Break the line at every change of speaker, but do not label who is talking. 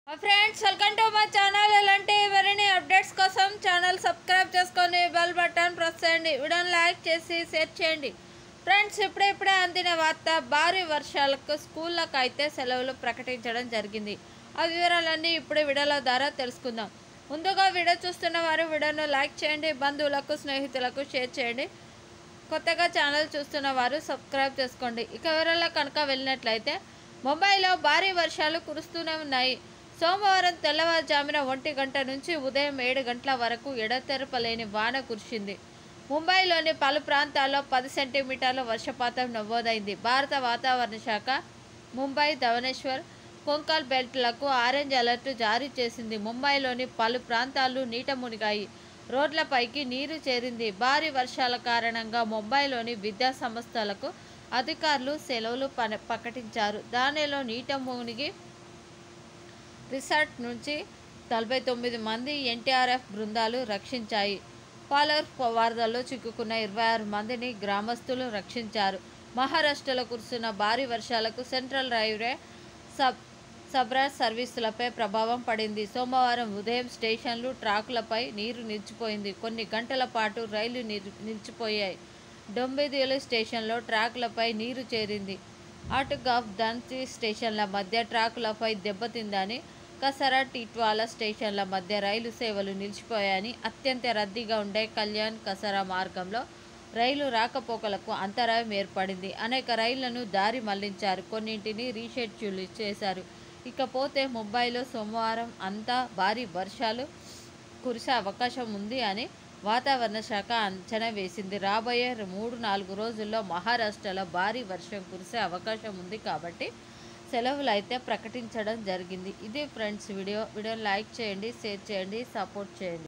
friends welcome to మా channel ఇలాంటి మరిన్ని అప్డేట్స్ కోసం ఛానల్ సబ్స్క్రైబ్ చేసుకొని బెల్ బటన్ ప్రెస్ చేయండి వీడియోని లైక్ చేసి షేర్ చేయండి ఫ్రెండ్స్ ఇప్పుడిప్పుడే అందిన వార్త భారీ వర్షాలకు స్కూళ్ళకు అయితే సెలవులు ప్రకటించడం జరిగింది ఆ వివరాలన్నీ ఇప్పుడు వీడియోల ద్వారా తెలుసుకుందాం ముందుగా వీడియో చూస్తున్న వారు వీడియోను లైక్ చేయండి బంధువులకు స్నేహితులకు షేర్ చేయండి కొత్తగా ఛానల్ చూస్తున్న వారు సబ్స్క్రైబ్ చేసుకోండి ఇక వివరాల్లో కనుక వెళ్ళినట్లయితే ముంబైలో భారీ వర్షాలు కురుస్తూనే ఉన్నాయి సోమవారం తెల్లవారుజామున ఒంటి గంట నుంచి ఉదయం ఏడు గంటల వరకు ఎడతెరపలేని వాన కురిసింది ముంబైలోని పలు ప్రాంతాల్లో పది సెంటీమీటర్ల వర్షపాతం నమోదైంది భారత వాతావరణ శాఖ ముంబై ధవనేశ్వర్ కొంకల్ బెల్ట్లకు ఆరెంజ్ అలర్ట్ జారీ చేసింది ముంబైలోని పలు ప్రాంతాలు నీట మునిగాయి రోడ్లపైకి నీరు చేరింది భారీ వర్షాల కారణంగా ముంబైలోని విద్యా సంస్థలకు అధికారులు సెలవులు పన- ప్రకటించారు దానిలో నీట మునిగి రిసార్ట్ నుంచి నలభై తొమ్మిది మంది ఎన్టీఆర్ఎఫ్ బృందాలు రక్షించాయి పాలర్ వరదల్లో చిక్కుకున్న ఇరవై ఆరు మందిని గ్రామస్తులు రక్షించారు మహారాష్ట్రలో కురుస్తున్న భారీ వర్షాలకు సెంట్రల్ రైల్వే సబ్ సబ్రాజ్ సర్వీసులపై ప్రభావం పడింది సోమవారం ఉదయం స్టేషన్లు ట్రాకులపై నీరు నిలిచిపోయింది కొన్ని గంటల పాటు రైలు నిల్- నిలిచిపోయాయి డొంబిదిలు స్టేషన్లో ట్రాకులపై నీరు చేరింది ఆటుగాఫ్ దంతి స్టేషన్ల మధ్య ట్రాకులపై దెబ్బతిందని కసరా టిట్వాలా స్టేషన్ల మధ్య రైలు సేవలు నిలిచిపోయాయని అత్యంత రద్దీగా ఉండే కళ్యాణ్ కసరా మార్గంలో రైలు రాకపోకలకు అంతరాయం ఏర్పడింది అనేక రైళ్లను దారి మళ్లించారు కొన్నింటిని రీషెడ్యూల్ చేశారు ఇకపోతే ముంబైలో సోమవారం అంతా భారీ వర్షాలు కురిసే అవకాశం ఉంది అని వాతావరణ శాఖ అంచనా వేసింది రాబోయే మూడు నాలుగు రోజుల్లో మహారాష్ట్రలో భారీ వర్షం కురిసే అవకాశం ఉంది కాబట్టి సెలవులు అయితే ప్రకటించడం జరిగింది ఇది ఫ్రెండ్స్ వీడియో వీడియోని లైక్ చేయండి షేర్ చేయండి సపోర్ట్ చేయండి